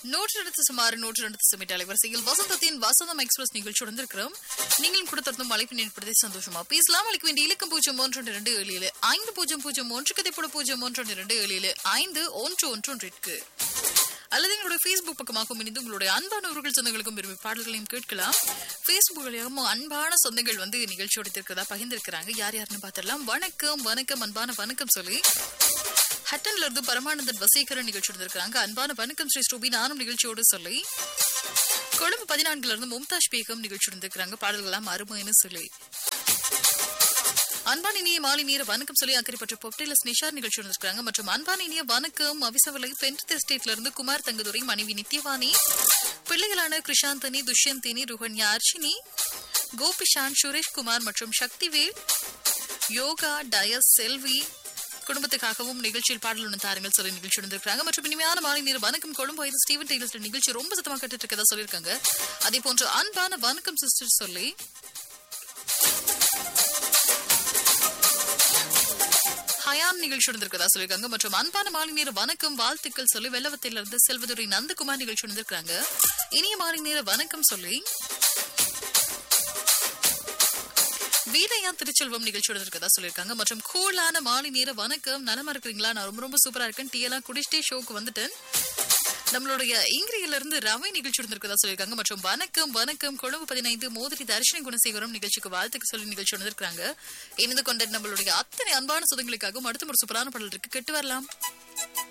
நூற்று எடுத்து சுமார் நூற்று எடுத்து சுமிட் அலைவரிசையில் வசந்தத்தின் வசந்தம் எக்ஸ்பிரஸ் நிகழ்ச்சி உடந்திருக்கிறோம் நீங்கள் கூட தொடர்ந்து மழைப்பு ஏற்படுத்தி சந்தோஷமா பேசலாம் அளிக்க வேண்டிய இலக்கம் பூஜ்ஜியம் ஒன்று இரண்டு ஏழு ஏழு ஐந்து பூஜ்ஜியம் பூஜ்ஜியம் ஒன்று கதைப்பட பூஜ்ஜியம் ஒன்று இரண்டு ஏழு ஏழு ஐந்து ஒன்று ஒன்று ஒன்றிற்கு அல்லது எங்களுடைய ஃபேஸ்புக் பக்கமாகவும் இணைந்து உங்களுடைய அன்பான உறவுகள் சொந்தங்களுக்கும் விரும்பி பாடல்களையும் கேட்கலாம் ஃபேஸ்புக் வழியாகவும் அன்பான சொந்தங்கள் வந்து நிகழ்ச்சியோட இருக்கிறதா பகிர்ந்திருக்கிறாங்க யார் யாருன்னு பார்த்துடலாம் வணக்கம் வணக்கம் அன்பான வணக்கம் சொல்லி ஹட்டன்ல இருந்து பரமானந்தன் வசீகரன் நிகழ்ச்சி இருக்காங்க அன்பான வணக்கம் ஸ்ரீ ஸ்ரூபி நானும் நிகழ்ச்சியோடு சொல்லி கொழும்பு பதினான்குல இருந்து மும்தாஜ் பேகம் நிகழ்ச்சி இருந்திருக்காங்க பாடல்கள்லாம் அருமைன்னு சொல்லி அன்பான இனிய மாலை நேர வணக்கம் சொல்லி அக்கறைப்பட்ட பொப்டேலஸ் நிஷார் நிகழ்ச்சி இருந்திருக்காங்க மற்றும் அன்பான இனிய வணக்கம் அவிசவலை பென்ட் எஸ்டேட்ல இருந்து குமார் தங்கதுரை மனைவி நித்யவாணி பிள்ளைகளான கிருஷாந்தனி துஷ்யந்தினி ருஹன்யா அர்ஷினி கோபிஷான் சுரேஷ் குமார் மற்றும் சக்திவேல் யோகா டயஸ் செல்வி குடும்பத்துக்காகவும் நிகழ்ச்சியில் பாடல் ஒன்று தாருங்கள் சொல்லி நிகழ்ச்சி இருந்திருக்காங்க மற்றும் இனிமையான மாலை நேரம் வணக்கம் கொழும்பு வயது ஸ்டீவன் டெய்லர் நிகழ்ச்சி ரொம்ப சத்தமா கட்டுட்டு இருக்கதா சொல்லியிருக்காங்க அதே போன்று அன்பான வணக்கம் சிஸ்டர் சொல்லி ஹயான் நிகழ்ச்சி இருந்திருக்கதா சொல்லியிருக்காங்க மற்றும் அன்பான மாலை நேர வணக்கம் வாழ்த்துக்கள் சொல்லி வெள்ளவத்தில இருந்து செல்வதுரை நந்தகுமார் நிகழ்ச்சி இருந்திருக்காங்க இனிய மாலை நேர வணக்கம் சொல்லி வீரையா திருச்செல்வம் நிகழ்ச்சியோட இருக்கதா சொல்லியிருக்காங்க மற்றும் கூலான மாலை நேர வணக்கம் நலமா இருக்கிறீங்களா நான் ரொம்ப ரொம்ப சூப்பரா இருக்கேன் டீ எல்லாம் குடிச்சிட்டே ஷோக்கு வந்துட்டேன் நம்மளுடைய இங்கிரியில இருந்து ரவை நிகழ்ச்சி இருந்திருக்கதா சொல்லியிருக்காங்க மற்றும் வணக்கம் வணக்கம் கொழும்பு பதினைந்து மோதிரி தர்ஷினி குணசேகரம் நிகழ்ச்சிக்கு வாழ்த்துக்கு சொல்லி நிகழ்ச்சி வந்திருக்காங்க இணைந்து கொண்ட நம்மளுடைய அத்தனை அன்பான சுதங்களுக்காகவும் அடுத்த ஒரு சூப்பரான பாடல் இருக்கு கெட்டு வரலாம்